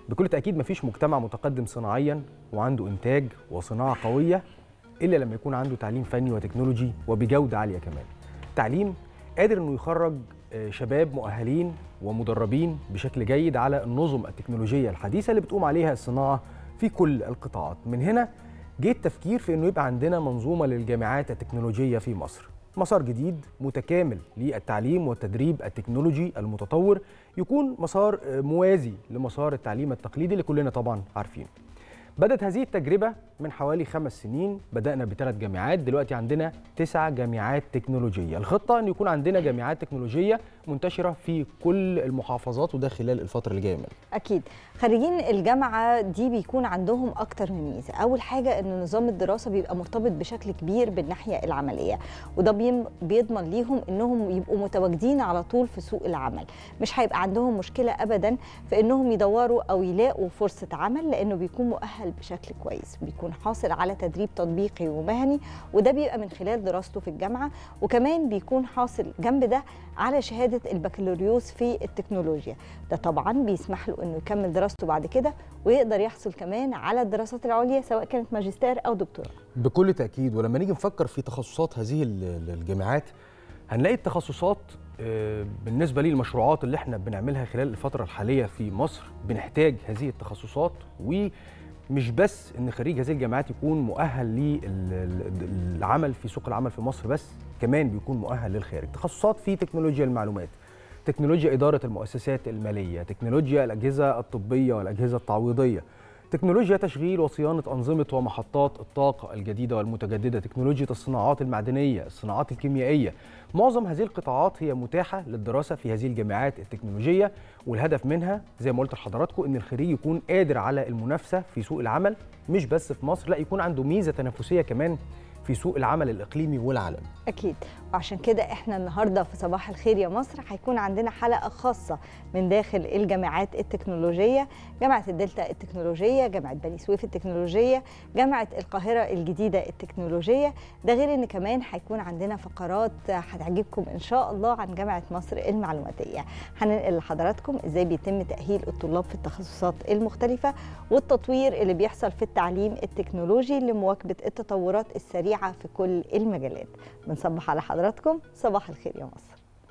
بكل تاكيد مفيش مجتمع متقدم صناعيا وعنده انتاج وصناعه قويه الا لما يكون عنده تعليم فني وتكنولوجي وبجوده عاليه كمان تعليم قادر انه يخرج آه، شباب مؤهلين ومدربين بشكل جيد على النظم التكنولوجيه الحديثه اللي بتقوم عليها الصناعه في كل القطاعات من هنا جه التفكير في انه يبقى عندنا منظومه للجامعات التكنولوجيه في مصر مسار جديد متكامل للتعليم والتدريب التكنولوجي المتطور يكون مسار آه، موازي لمسار التعليم التقليدي اللي كلنا طبعا عارفينه بدأت هذه التجربة من حوالي خمس سنين بدأنا بثلاث جامعات دلوقتي عندنا تسع جامعات تكنولوجية الخطة أن يكون عندنا جامعات تكنولوجية منتشرة في كل المحافظات وده خلال الفترة اللي جاية منها اكيد خريجين الجامعه دي بيكون عندهم اكتر من ميزه اول حاجه ان نظام الدراسه بيبقى مرتبط بشكل كبير بالناحيه العمليه وده بيم- بيضمن ليهم انهم يبقوا متواجدين على طول في سوق العمل مش هيبقى عندهم مشكله ابدا في انهم يدوروا او يلاقوا فرصه عمل لانه بيكون مؤهل بشكل كويس بيكون حاصل على تدريب تطبيقي ومهني وده بيبقى من خلال دراسته في الجامعه وكمان بيكون حاصل جنب ده على شهاده البكالوريوس في التكنولوجيا ده طبعا بيسمح له انه يكمل دراسته بعد كده ويقدر يحصل كمان على الدراسات العليا سواء كانت ماجستير او دكتوراه بكل تأكيد ولما نيجي نفكر في تخصصات هذه ال- ال- الجامعات هنلاقي التخصصات آه، بالنسبة لي المشروعات اللي احنا بنعملها خلال الفترة الحالية في مصر بنحتاج هذه التخصصات ومش بس ان خريج هذه الجامعات يكون مؤهل للعمل في سوق العمل في مصر بس كمان بيكون مؤهل للخارج تخصصات في تكنولوجيا المعلومات تكنولوجيا إدارة المؤسسات المالية تكنولوجيا الأجهزة الطبية والأجهزة التعويضية تكنولوجيا تشغيل وصيانة أنظمة ومحطات الطاقة الجديدة والمتجددة تكنولوجيا الصناعات المعدنية الصناعات الكيميائية معظم هذه القطاعات هي متاحة للدراسة في هذه الجامعات التكنولوجية والهدف منها زي ما قلت لحضراتكم أن الخريج يكون قادر على المنافسة في سوق العمل مش بس في مصر لا يكون عنده ميزة تنافسية كمان في سوق العمل الإقليمي والعالمي اكيد وعشان كده احنا النهارده في صباح الخير يا مصر هيكون عندنا حلقه خاصه من داخل الجامعات التكنولوجيه جامعه الدلتا التكنولوجيه جامعه بني سويف التكنولوجيه جامعه القاهره الجديده التكنولوجيه ده غير ان كمان هيكون عندنا فقرات هتعجبكم ان شاء الله عن جامعه مصر المعلوماتيه هننقل لحضراتكم ازاي بيتم تاهيل الطلاب في التخصصات المختلفه والتطوير اللي بيحصل في التعليم التكنولوجي لمواكبه التطورات السريعه في كل المجالات بنصبح على حضراتكم صباح الخير يا مصر